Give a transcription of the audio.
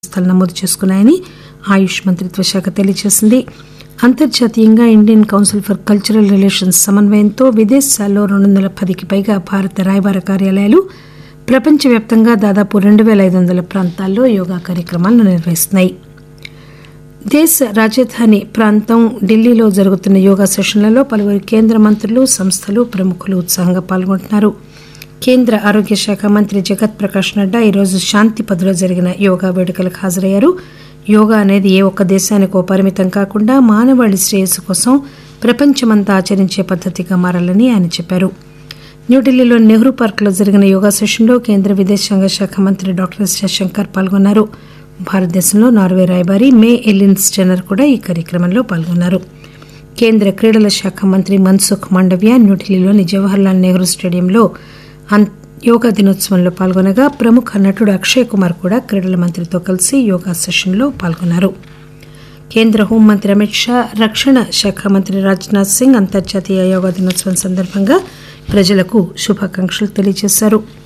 సంస్థలు నమోదు చేసుకున్నాయని ఆయుష్ మంత్రిత్వ శాఖ తెలియజేసింది అంతర్జాతీయంగా Indian Council for Cultural Relations సమన్వయంతో విదేశాల్లో రెండు వందల పదికి పైగా భారత రాయబార కార్యాలయాలు ప్రపంచవ్యాప్తంగా దాదాపు రెండు పేల ఐదు వందల ప్రాంతాల్లో యోగా కార్యక్రమాలను నిర్వహిస్తున్నాయి దేశ రాజధాని ప్రాంతం ఢిల్లీలో జరుగుతున్న యోగా సెషన్లలో పలువురు కేంద్ర మంత్రులు సంస్థలు ప్రముఖులు ఉత్సాహంగా పాల్గొంటున్నారు కేంద్ర ఆరోగ్య శాఖ మంత్రి జగత్ ప్రకాష్ నడ్డా ఈరోజు శాంతిపథ్లో జరిగిన యోగా వేడుకలకు హాజరయ్యారు యోగా అనేది ఏ ఒక్క దేశానికో పరిమితం కాకుండా మానవాళి శ్రేయస్సు కోసం ప్రపంచమంతా ఆచరించే పద్దతిగా మారాలని ఆయన చెప్పారు న్యూఢిల్లీలోని నెహ్రూ పార్కులో జరిగిన యోగా సెషన్లో కేంద్ర విదేశాంగ శాఖ మంత్రి డాక్టర్ ఎస్ జయశంకర్ పాల్గొన్నారు భారతదేశంలో నార్వే రాయబారి మే ఎలిన్స్ జెనర్ కూడా ఈ కార్యక్రమంలో పాల్గొన్నారు కేంద్ర క్రీడల శాఖ మంత్రి మన్సుఖ్ మాండవ్య న్యూఢిల్లీలోని జవహర్లాల్ నెహ్రూ స్టేడియంలో అన్- యోగా దినోత్సవంలో పాల్గొనగా ప్రముఖ నటుడు అక్షయ్ కుమార్ కూడా క్రీడల మంత్రితో కలిసి యోగా సెషన్లో పాల్గొన్నారు కేంద్ర హోంమంత్రి అమిత్ షా రక్షణ శాఖ మంత్రి రాజ్నాథ్ సింగ్ అంతర్జాతీయ యోగా దినోత్సవం సందర్భంగా ప్రజలకు శుభాకాంక్షలు తెలియజేశారు